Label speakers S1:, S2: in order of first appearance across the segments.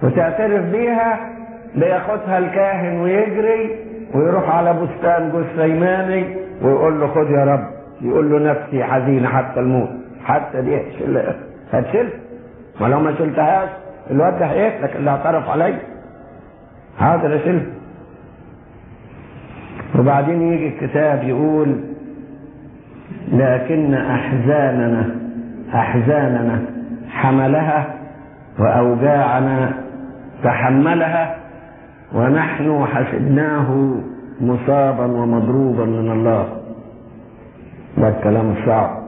S1: وتعترف بيها بياخدها الكاهن ويجري ويروح على بستان جثيماني ويقول له خد يا رب يقول له نفسي حزينة حتى الموت حتى دي هتشيلها هتشيل ما لو ما شلتهاش الواد ده هيقتلك اللي اعترف عليا حاضر اشيلها وبعدين يجي الكتاب يقول لكن احزاننا احزاننا حملها واوجاعنا تحملها ونحن حسبناه مصابا ومضروبا من الله ده الكلام الصعب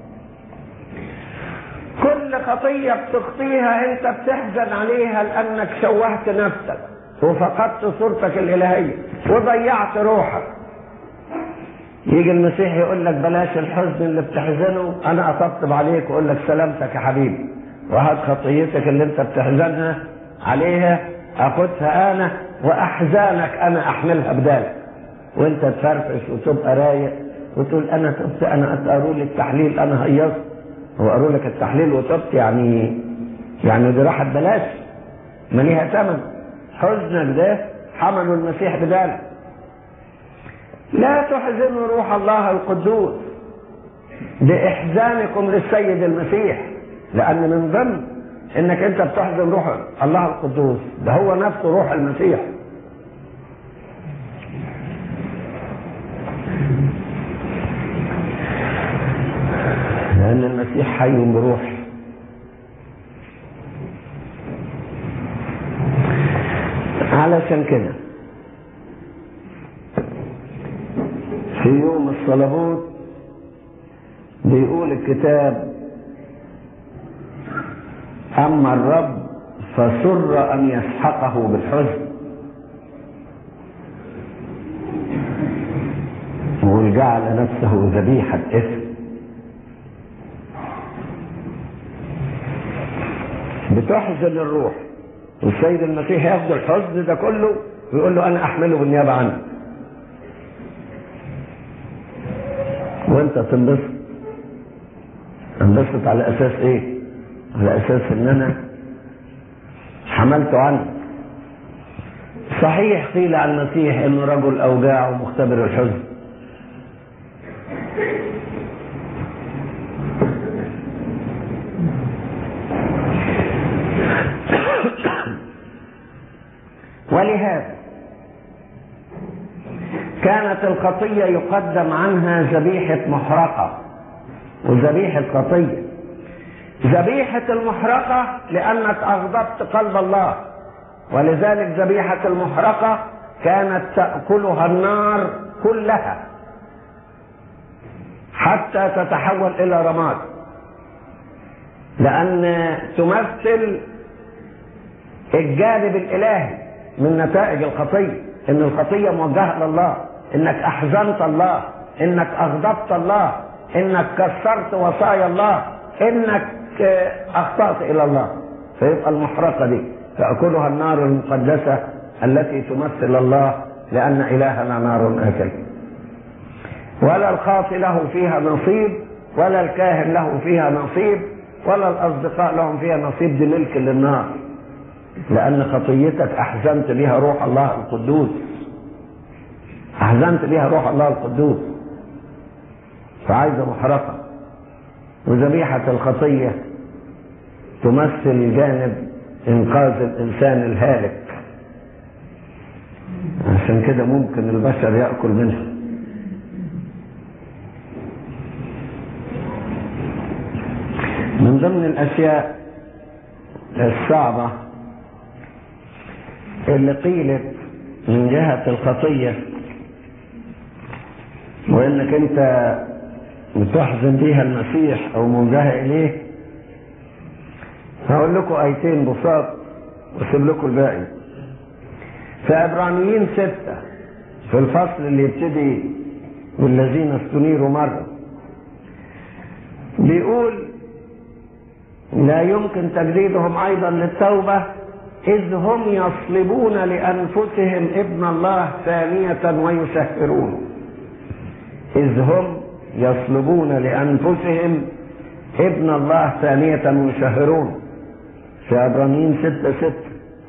S1: كل خطية بتخطيها انت بتحزن عليها لانك شوهت نفسك وفقدت صورتك الالهية وضيعت روحك يجي المسيح يقول لك بلاش الحزن اللي بتحزنه انا اطبطب عليك واقول لك سلامتك يا حبيبي وهات خطيتك اللي انت بتحزنها عليها اخدها انا واحزانك انا احملها بدالك وانت تفرفش وتبقى رايق وتقول انا تبت انا قالوا لي التحليل انا هيصت هو قالوا لك التحليل وتبت يعني يعني دي راحت بلاش ما ليها ثمن حزنك ده حملوا المسيح بدالك لا تحزنوا روح الله القدوس باحزانكم للسيد المسيح لان من ضمن انك انت بتحزن روح الله القدوس ده هو نفسه روح المسيح لان المسيح حي بروح علشان كده في يوم الصلبوت بيقول الكتاب أما الرب فسر أن يسحقه بالحزن وجعل نفسه ذبيحة إثم بتحزن الروح والسيد المسيح ياخد الحزن ده كله ويقول له أنا أحمله بالنيابة عنك وأنت تنبسط تنبسط على أساس إيه؟ على اساس ان انا حملته عنه صحيح قيل عن المسيح انه رجل اوجاع ومختبر الحزن ولهذا كانت الخطية يقدم عنها ذبيحة محرقة وذبيحة خطيه ذبيحة المحرقة لأنك أغضبت قلب الله ولذلك ذبيحة المحرقة كانت تأكلها النار كلها حتى تتحول إلى رماد لأن تمثل الجانب الإلهي من نتائج الخطية إن الخطية موجهة لله إنك أحزنت الله إنك أغضبت الله إنك كسرت وصايا الله إنك اخطأت الى الله فيبقى المحرقة دي تأكلها النار المقدسة التي تمثل الله لأن إلهنا نار آكل ولا الخاطي له فيها نصيب ولا الكاهن له فيها نصيب ولا الأصدقاء لهم فيها نصيب دي ملك للنار لأن خطيتك أحزنت بها روح الله القدوس أحزنت بها روح الله القدوس فعايزة محرقة وذبيحة الخطية تمثل جانب إنقاذ الإنسان الهالك عشان كده ممكن البشر يأكل منها من ضمن الأشياء الصعبة اللي قيلت من جهة الخطية وإنك أنت بتحزن بيها المسيح او موجهه اليه هقول لكم ايتين بساط واسيب لكم الباقي في عبرانيين ستة في الفصل اللي يبتدي والذين استنيروا مرة بيقول لا يمكن تجديدهم ايضا للتوبة اذ هم يصلبون لانفسهم ابن الله ثانية ويسهرون اذ هم يصلبون لأنفسهم ابن الله ثانية ويشهرون في عبرانيين ستة ستة